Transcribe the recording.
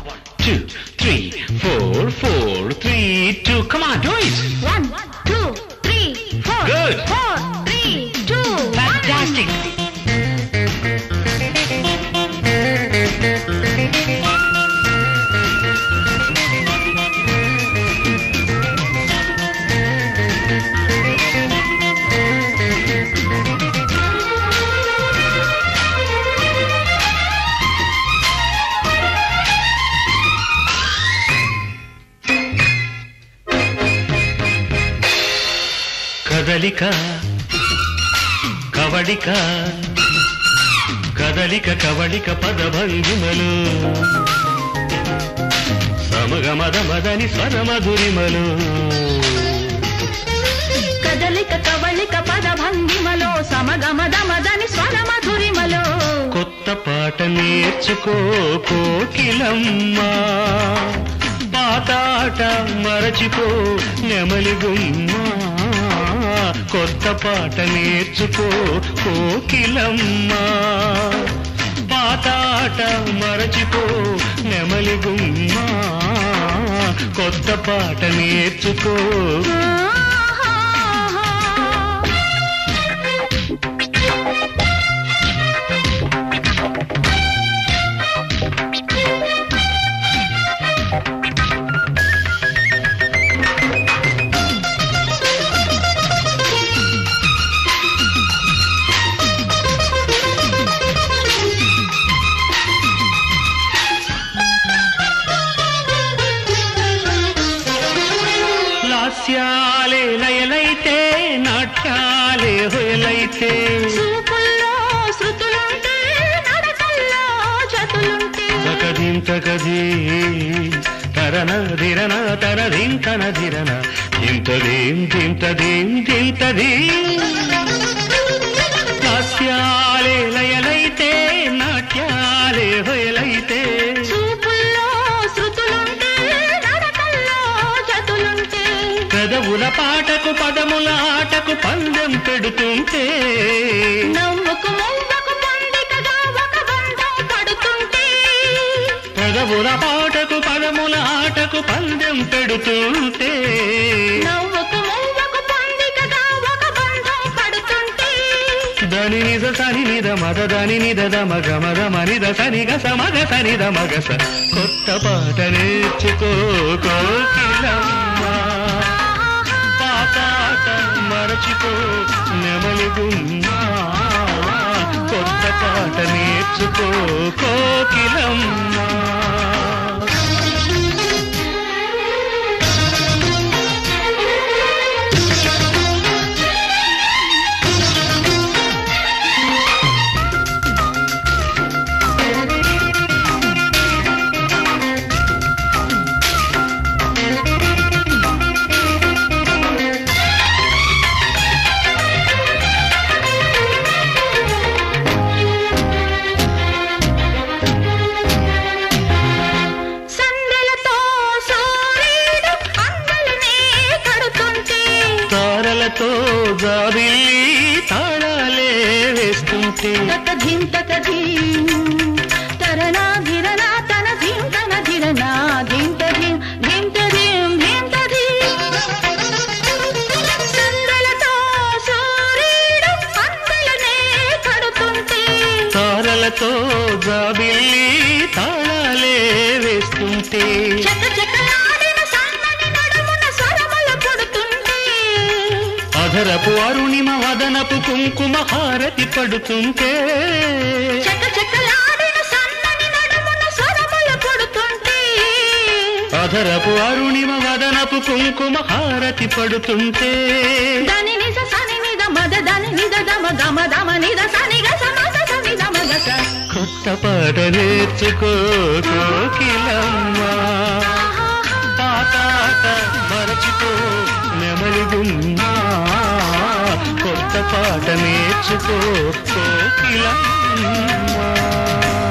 two, three, four, four, three, two. Come on, do it. One, two, three, four. Good. Four, three, two, Fantastic. కదలిక కవళిక కదలిక కవళిక పదభంగిమలు సమగమద మదని స్వరమధురిమలు కదలిక కవళిక పద భంగిమలో సమగమదమదని స్వర మధురిమలో కొత్త పాట నేర్చుకో కోకిలమ్మా పాతాట మరచిపో నెమలి గుమ్మా కొత్త పాట నేర్చుకో కోకిలమ్మా పాతాట మరచిపో నెమలి గుమ్మా కొత్త పాట నేర్చుకో లాస్యాలే లయలైతే నాట్యాలే హొయలైతే చూపుల్లో శృతులుంటే నడకల్లో జతులుంటే తకదీం తకదీ తరన ధిరన తనదీం తన ధిరన ధింతదీం ధింతదీం ధింతదీ లాస్యాలే లయలైతే నాట్యాలే హొయలైతే చూపుల్లో శృతులుంటే నడకల్లో జతులుంటే పెదవుల పాటకు పదముల ఆటకు పందెం పెడుతుంటే నవ్వుకు మువ్వకు పొందికగా ఒక బంధం పడుతుంటే పెదవుల పాటకు పదముల ఆటకు పందెం పెడుతుంటే నవ్వుకు మువ్వకు పొందికగా ఒక బంధం పడుతుంటే దని నిజ సని నిద మద దని నిద ద మగ మద మనిద సని గస మగ సని ద మగస కొత్త పాట నేర్చుకో కోకిలమ్మ పాతాట మరచిపో నెమలి గుమ్మా కొత్త పాట నేర్చుకో కోకిలమ్మ సందెలతో సూర్యుడు అందలనే కడుతుంటే తారలతో జాబిల్లి తాళాలే వేస్తుంటే తక ధిం తక ధిం తరనా ధిరనా తన ధిం తన ధిరనా ధిం త ధిం ధిం త ధిం ధిం త ధిం సందెలతో సూర్యుడు అందలనే కడుతుంటే తారలతో జాబిల్లి తాళాలే వేస్తుంటే చక చకలాడిన సన్నని నడుమున స్వరములు పుడుతుంటే అధరపు అరుణిమ వదనపు కుంకుమ హారతి పడుతుంటే చక చకలాడిన సన్నని నడుమున స్వరములు పుడుతుంటే అధరపు అరుణిమ వదనపు కుంకుమ హారతి పడుతుంటే దాని నిజ సని నిద మద దాని నిద దమ గమ దమ నిద సని గ సమ స సని దమ గ స కొత్త పాట నేర్చుకో కోకిలమ్మ పాతాట మరచిపో నెమలి గుమ్మా కొత్త పాట నేర్చుకో కోకిలమ్మ